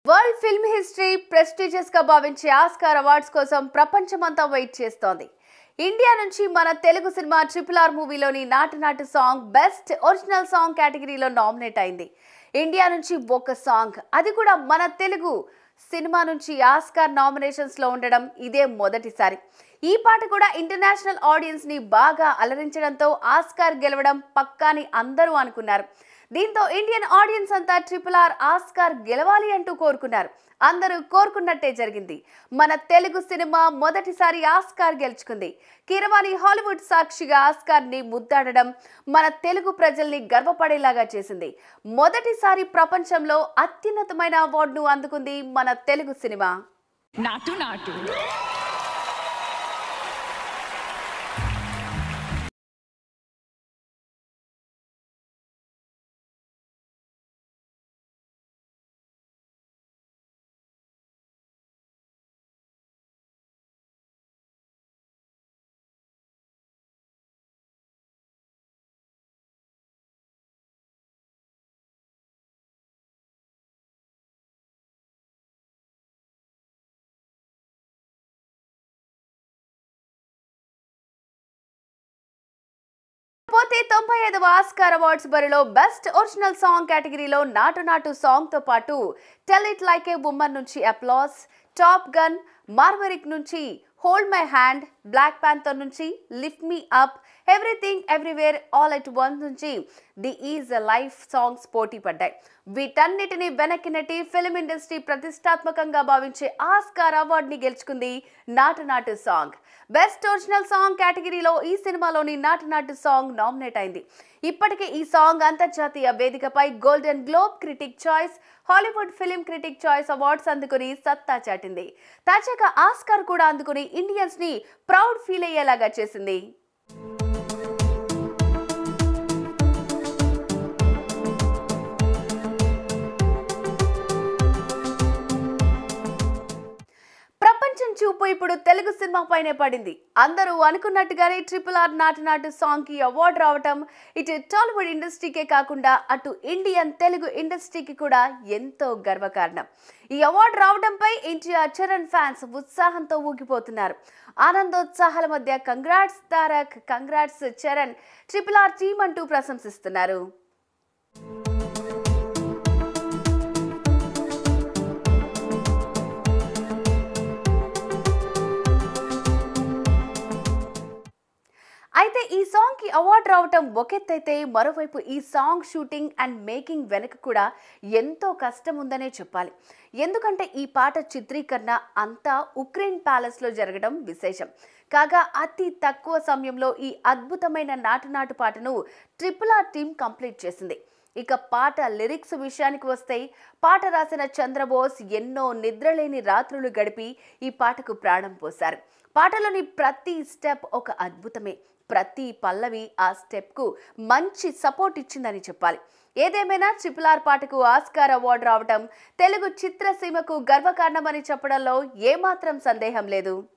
world film history prestigious గా భావించే Oscar awards కోసం ప్రపంచమంతా వెయిట్ చేస్తోంది ఇండియా నుంచి మన తెలుగు సినిమా ట్రిపుల్ ఆర్ మూవీలోని Naatu Naatu song best original song కేటగిరీలో నామినేట్ అయింది ఇండియా నుంచి ఒక సాంగ్ అది కూడా మన తెలుగు సినిమా నుంచి ఆస్కార్ నామినేషన్స్ లో ఉండడం ఇదే మొదటిసారి ఈ పాట కూడా ఇంటర్నేషనల్ ఆడియన్స్ ని బాగా అలరించడంతో ఆస్కార్ గెలవడం పక్కాని అందరూ అనుకున్నారు దీంతో ఇండియన్ ఆడియన్స్ అంతా ట్రిపుల్ ఆర్ ఆస్కార్ గెలవాలి అంటూ కోరుకున్నారు అందరూ కోరుకున్నట్టే జరిగింది మన తెలుగు సినిమా మొదటిసారి ఆస్కార్ గెలుచుకుంది కీరవాణి హాలీవుడ్ సాక్షిగా ఆస్కార్ ని ముద్దాడడం మన తెలుగు ప్రజల్ని గర్వపడేలాగా చేసింది మొదటిసారి ప్రపంచంలో అత్యున్నతమైన అవార్డును అందుకుంది మన తెలుగు సినిమా నాటు నాటు పోతే తొంభై ఐదవ ఆస్కార్ అవార్డ్స్ బరిలో బెస్ట్ ఒరిజినల్ సాంగ్ కేటగిరీలో నాటు నాటు సాంగ్ తో పాటు tell it like a woman నుంచి అప్లాస్ టాప్ గన్ మార్వరిక్ నుంచి hold my hand Black Panther నుంచి lift me up Everything Everywhere All at Once నుంచి ది ఈజ్ లైఫ్ సాంగ్స్ పోటీ పడ్డాయి వీటన్నిటిని వెనక్కి నెట్టి ఫిల్మ్ ఇండస్ట్రీ ప్రతిష్టాత్మకంగా భావించే ఆస్కార్ అవార్డుని గెలుచుకుంది నాటు Naatu song best original song కేటగిరీలో ఈ సినిమాలోని నాటు నాటు సాంగ్ నామినేట్ అయింది ఇప్పటికే ఈ సాంగ్ అంతర్జాతీయ వేదికపై Golden Globe critic choice Hollywood film critic choice awards అందుకుని సత్తా చాటింది తాజాగా ఆస్కార్ కూడా అందుకుని ఇండియన్స్ ని ప్రౌడ్ ఫీల్ అయ్యేలాగా చేసింది ప్రపంచం చూపు ఇప్పుడు తెలుగు సినిమా పైనే పడింది అందరూ అనుకున్నట్టుగానే ట్రిపుల్ ఆర్ నాటు నాటు సాంగ్ కి అవార్డు రావటం ఇటు టాలీవుడ్ ఇండస్ట్రీకే కాకుండా అటు ఇండియన్ తెలుగు ఇండస్ట్రీకి కూడా ఎంతో గర్వకారణం ఈ అవార్డు రావడంపై ఎన్టీఆర్ చరణ్ ఫ్యాన్స్ ఉత్సాహంతో ఊగిపోతున్నారు ఆనందోత్సాహాల మధ్య congrats Tarak congrats Charan triple R team అంటూ ప్రశంసిస్తున్నారు అయితే ఈ సాంగ్ కి అవార్డు రావటం ఒకెత్తైతే మరోవైపు ఈ సాంగ్ షూటింగ్ అండ్ మేకింగ్ వెనుక కూడా ఎంతో కష్టం ఉందనే చెప్పాలి ఎందుకంటే ఈ పాట చిత్రీకరణ అంతా ఉక్రెయిన్ ప్యాలెస్ లో జరగడం విశేషం కాగా అతి తక్కువ సమయంలో ఈ అద్భుతమైన నాటు నాటు పాటను ట్రిపుల్ ఆర్ టీమ్ కంప్లీట్ చేసింది ఇక పాట లిరిక్స్ విషయానికి వస్తే పాట రాసిన చంద్రబోస్ ఎన్నో నిద్రలేని రాత్రులు గడిపి ఈ పాటకు ప్రాణం పోశారు పాటలోని ప్రతి స్టెప్ ఒక అద్భుతమే ప్రతి పల్లవి ఆ స్టెప్కు మంచి సపోర్ట్ ఇచ్చిందని చెప్పాలి ఏదేమైనా ట్రిపుల్ ఆర్ పాటకు ఆస్కార్ అవార్డు రావటం తెలుగు చిత్రసీమకు గర్వకారణమని చెప్పడంలో ఏమాత్రం సందేహం లేదు